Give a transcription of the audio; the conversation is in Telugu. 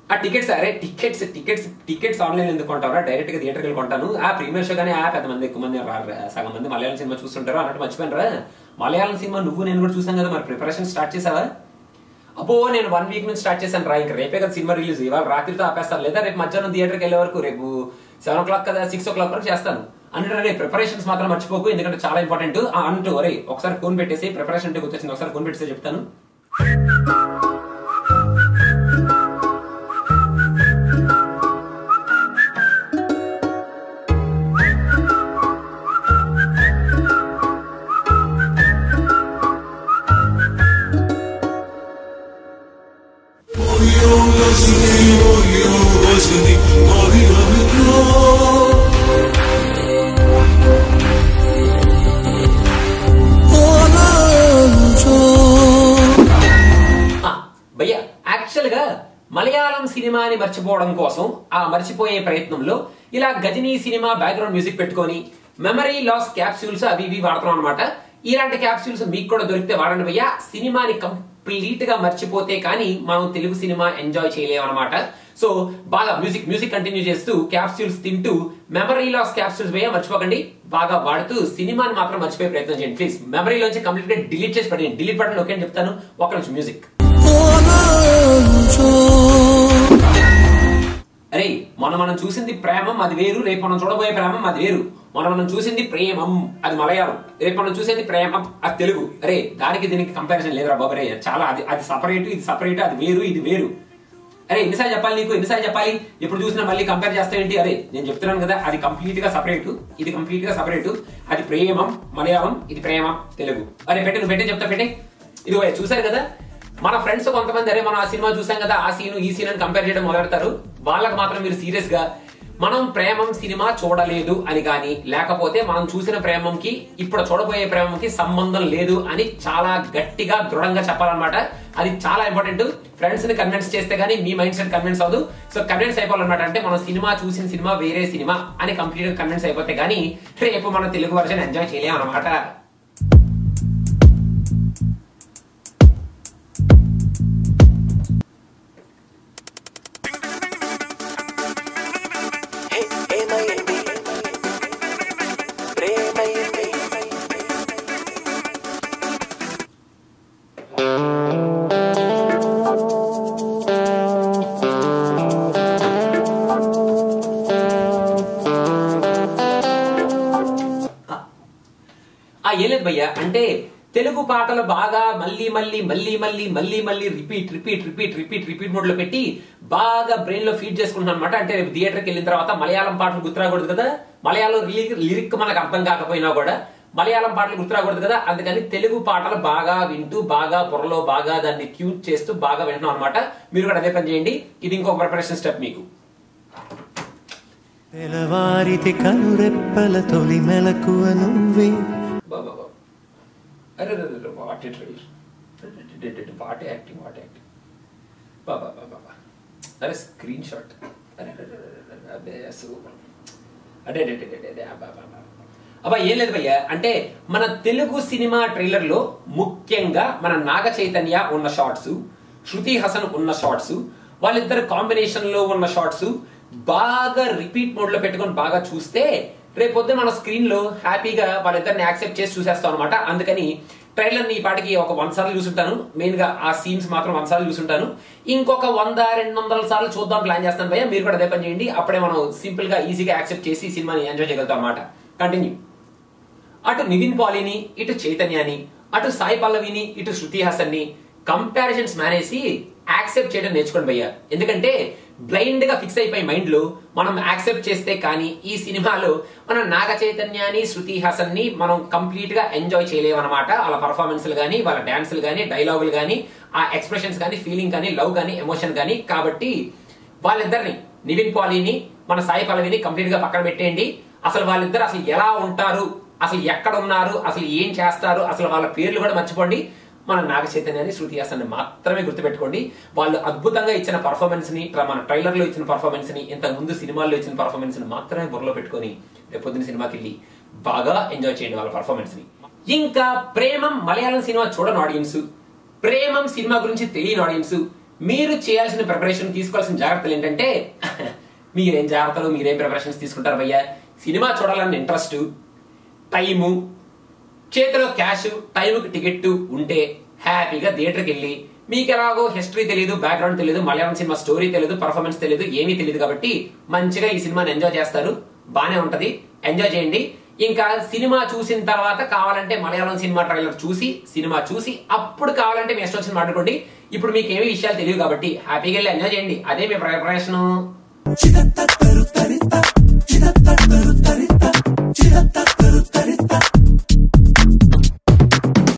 ఆ టికెట్స్ అరే టికెట్స్ టికెట్స్ టికెట్స్ ఆన్లైన్ ఎందుకు కొంటారా డైరెక్ట్ గా థియేటర్కి వెళ్ళి కొంటాను ఆ ప్రీమియర్ షో కానీ ఆ పెద్ద మంది ఎక్కువ మంది రారు సగం మంది మలయాళం సినిమా చూస్తుంటారు అన్నట్టు మర్చిపోయినరా మలయాళం సినిమా నువ్వు నేను కూడా చూసాం కదా మరి ప్రిపరేషన్ స్టార్ట్ చేసావా అబ్బో నేను వన్ వీక్ నుంచి స్టార్ట్ చేశాను రా ఇంకా రేపే కదా సినిమా రిలీజ్ ఇవాళ రాత్రితో ఆపేస్తాను లేదా రేపు మధ్యాహ్నం థియేటర్కి వెళ్ళే వరకు రేపు సెవెన్ ఓ క్లాక్ కదా సిక్స్ ఓ క్లాక్ వరకు చేస్తాను అంటే రే ప్రిపరేషన్స్ మాత్రం మర్చిపోకు ఎందుకంటే చాలా ఇంపార్టెంట్ అంటూ అరే ఒకసారి ఫోన్ పెట్టేసి ప్రిపరేషన్ అంటే గుర్తొచ్చింది ఒకసారి ఫోన్ పెట్టేసి చెప్తాను ఆ, భయ్యా యాక్చువల్ గా మలయాళం సినిమాని మర్చిపోవడం కోసం ఆ మర్చిపోయే ప్రయత్నంలో ఇలా గజనీ సినిమా బ్యాక్గ్రౌండ్ మ్యూజిక్ పెట్టుకొని మెమరీ లాస్ క్యాప్సూల్స్ అవి ఇవి వాడుతున్నాం అనమాట ఇలాంటి క్యాప్సూల్స్ మీకు కూడా దొరికితే వాడండి భయ్యా సినిమాని కంప్లీట్ గా మర్చిపోతే కానీ మనం తెలుగు సినిమా ఎంజాయ్ చేయలేము అనమాట సో బాగా మ్యూజిక్ మ్యూజిక్ కంటిన్యూ చేస్తూ క్యాప్సూల్స్ తింటూ మెమరీ లాస్ క్యాప్సూల్స్ భయ్యా మర్చిపోకండి బాగా వాడుతూ సినిమాని మాత్రం మర్చిపోయే ప్రయత్నం చేయండి ప్లీజ్ మెమరీలోంచి కంప్లీట్ గా డిలీట్ చేసి పడండి డిలీట్ బటన్ ఓకే అని చెప్తాను ఒక నిమిషం మ్యూజిక్ అరే మొన్న మనం చూసింది ప్రేమం అది వేరు రేపు మనం చూడబోయే ప్రేమం అది వేరు మొన్న మనం చూసింది ప్రేమం అది మలయాళం రేపు మనం చూసేది ప్రేమం అది తెలుగు అరే దానికి దీనికి కంపారిజన్ లేదురా బాబు రే చాలా అది అది సపరేట్ ఇది సపరేట్ అది వేరు ఇది వేరు అరే ఎన్నిసార్లు చెప్పాలి నీకు ఎన్నిసార్లు చెప్పాలి ఎప్పుడు చూసినా మళ్ళీ కంపేర్ చేస్తావేంటి అరే నేను చెప్తున్నాను కదా అది కంప్లీట్ గా సపరేట్ ఇది కంప్లీట్ గా సపరేట్ అది ప్రేమం మలయాళం ఇది ప్రేమ తెలుగు అరే పెట్టే నువ్వు పెట్టే చెప్తా పెట్టే ఇది చూసారు కదా మన ఫ్రెండ్స్ కొంతమంది అరే మనం ఆ సినిమా చూసాం కదా ఆ సీన్ ఈ సీన్ అని కంపేర్ చేయడం మొదలెడతారు వాళ్ళకి మాత్రం మీరు సీరియస్ గా మనం ప్రేమం సినిమా చూడలేదు అని కానీ లేకపోతే మనం చూసిన ప్రేమంకి ఇప్పుడు చూడబోయే ప్రేమంకి సంబంధం లేదు అని చాలా గట్టిగా దృఢంగా చెప్పాలన్నమాట అది చాలా ఇంపార్టెంట్ ఫ్రెండ్స్ ని కన్విన్స్ చేస్తే గానీ మీ మైండ్ సెట్ కన్విన్స్ అవ్వదు సో కన్విన్స్ అయిపోవాలన్నమాట అంటే మనం సినిమా చూసిన సినిమా వేరే సినిమా అని కంప్లీట్ గా కన్విన్స్ అయిపోతే గానీ రేపు మనం తెలుగు వర్షన్ ఎంజాయ్ చేయలేం అనమాట ఏమైంది ప్రేమైంది ఆ ఏం లేదు భయ్య అంటే తెలుగు పాటలు బాగా మళ్ళీ మళ్ళీ మళ్ళీ మళ్ళీ మళ్ళీ మళ్ళీ repeat repeat repeat repeat repeat mode లో పెట్టి బాగా బ్రెయిన్ లో ఫీడ్ చేసుకుంటున్నాను అనమాట అంటే రేపు థియేటర్కి వెళ్ళిన తర్వాత మలయాళం పాటలు గుర్తురాకూడదు కదా మలయాళం లిరిక్ మనకు అర్థం కాకపోయినా కూడా మలయాళం పాటలు గుర్తురాకూడదు కదా అందుకని తెలుగు పాటలు బాగా వింటూ బాగా పొరలో బాగా దాన్ని క్యూట్ చేస్తూ బాగా వింటున్నాం అనమాట మీరు కూడా అదే పని చేయండి ఇది ఇంకొక ప్రిపరేషన్ స్టెప్ మీకు తెలవారితి కనురెప్పల తొలి మెలకువ నువ్వే బాబా బాబా అరే అరే అరే what it what acting what acting బాబా బాబా బాబా అరే స్క్రీన్ షాట్ అరే అరే అరే, అరే, అరే, అదే సూపర్ అడే అడే అడే, అడే, అదే అబ్బా అబ్బా, అబ్బా. అబ్బా ఏం లేదు భయ్య అంటే మన తెలుగు సినిమా ట్రైలర్ లో ముఖ్యంగా మన నాగ చైతన్య ఉన్న షార్ట్స్ శృతి హసన్ ఉన్న షార్ట్స్ వాళ్ళిద్దరు కాంబినేషన్ లో ఉన్న షార్ట్స్ బాగా రిపీట్ మోడ్ లో పెట్టుకొని బాగా చూస్తే రేపొద్దు మన స్క్రీన్ లో హ్యాపీగా వాళ్ళిద్దరిని యాక్సెప్ట్ చేసి చూసేస్తాం అనమాట అందుకని ట్రైలర్ ని ఈ పాటికి ఒక వంద సార్లు చూసుంటాను మెయిన్ గా ఆ సీన్స్ మాత్రం వంద సార్లు చూసుంటాను ఇంకొక వంద రెండు వందల సార్లు చూద్దాం ప్లాన్ చేస్తాను భయ్య మీరు కూడా అదే పని చేయండి అప్పుడే మనం సింపుల్ గా ఈజీగా యాక్సెప్ట్ చేసి సినిమాని ఎంజాయ్ చేయగలుగుతాం అనమాట కంటిన్యూ అటు నివిన్ పాలిని ఇటు చైతన్యాని అటు సాయి పల్లవిని ఇటు శృతి హాసన్ని కంపారిజన్స్ మానేసి యాక్సెప్ట్ చేయడం నేర్చుకోండి భయ్య ఎందుకంటే బ్లైండ్ గా ఫిక్స్ అయిపోయి మైండ్ లో మనం యాక్సెప్ట్ చేస్తే కానీ ఈ సినిమాలో మన నాగ చైతన్యాని శృతి హాసన్ ని మనం కంప్లీట్ గా ఎంజాయ్ చేయలేమన్నమాట వాళ్ళ పర్ఫార్మెన్స్లు కానీ వాళ్ళ డాన్సులు కానీ డైలాగులు కానీ ఆ ఎక్స్ప్రెషన్స్ కానీ ఫీలింగ్ కానీ లవ్ కానీ ఎమోషన్ కానీ కాబట్టి వాళ్ళిద్దరిని నివిన్ పాలీని మన సాయి పల్లవిని కంప్లీట్ గా పక్కన పెట్టేయండి అసలు వాళ్ళిద్దరు అసలు ఎలా ఉంటారు అసలు ఎక్కడ ఉన్నారు అసలు ఏం చేస్తారు అసలు వాళ్ళ పేర్లు కూడా మర్చిపోండి మన నాగ చైతన్యాన్ని శృతి హాసన్ని మాత్రమే గుర్తుపెట్టుకోండి వాళ్ళు అద్భుతంగా ఇచ్చిన పర్ఫార్మెన్స్ ని ఇట్లా మన ట్రైలర్ లో ఇచ్చిన పర్ఫార్మెన్స్ ని ఇంతకు ముందు సినిమాల్లో ఇచ్చిన పర్ఫార్మెన్స్ ని మాత్రమే బుర్రలో పెట్టుకొని రేపు పొద్దున సినిమాకి వెళ్ళి బాగా ఎంజాయ్ చేయండి వాళ్ళ పర్ఫార్మెన్స్ ని ఇంకా ప్రేమం మలయాళం సినిమా చూడని ఆడియన్స్ ప్రేమం సినిమా గురించి తెలియని ఆడియన్స్ మీరు చేయాల్సిన ప్రిపరేషన్ తీసుకోవాల్సిన జాగ్రత్తలు ఏంటంటే మీరేం జాగ్రత్తలు మీరేం ప్రిపరేషన్స్ తీసుకుంటారు భయ్యా సినిమా చూడాలన్న ఇంట్రెస్ట్ టైము చేతిలో క్యాష్ టైంకి టికెట్ ఉంటే హ్యాపీగా థియేటర్కి వెళ్ళి మీకు ఎలాగో హిస్టరీ తెలియదు బ్యాక్గ్రౌండ్ తెలియదు మలయాళం సినిమా స్టోరీ తెలియదు పర్ఫార్మెన్స్ తెలియదు ఏమీ తెలియదు కాబట్టి మంచిగా ఈ సినిమాని ఎంజాయ్ చేస్తారు బానే ఉంటది ఎంజాయ్ చేయండి ఇంకా సినిమా చూసిన తర్వాత కావాలంటే మలయాళం సినిమా ట్రైలర్ చూసి సినిమా చూసి అప్పుడు కావాలంటే మీ ఇష్టం వచ్చిన మాట్లాడుకోండి ఇప్పుడు మీకు ఏమి విషయాలు తెలియదు కాబట్టి హ్యాపీగా వెళ్ళి ఎంజాయ్ చేయండి అదే మీ ప్రిపరేషన్ చిరత తరు తరిత చిరత తరు తరిత చిరత తరు తరిత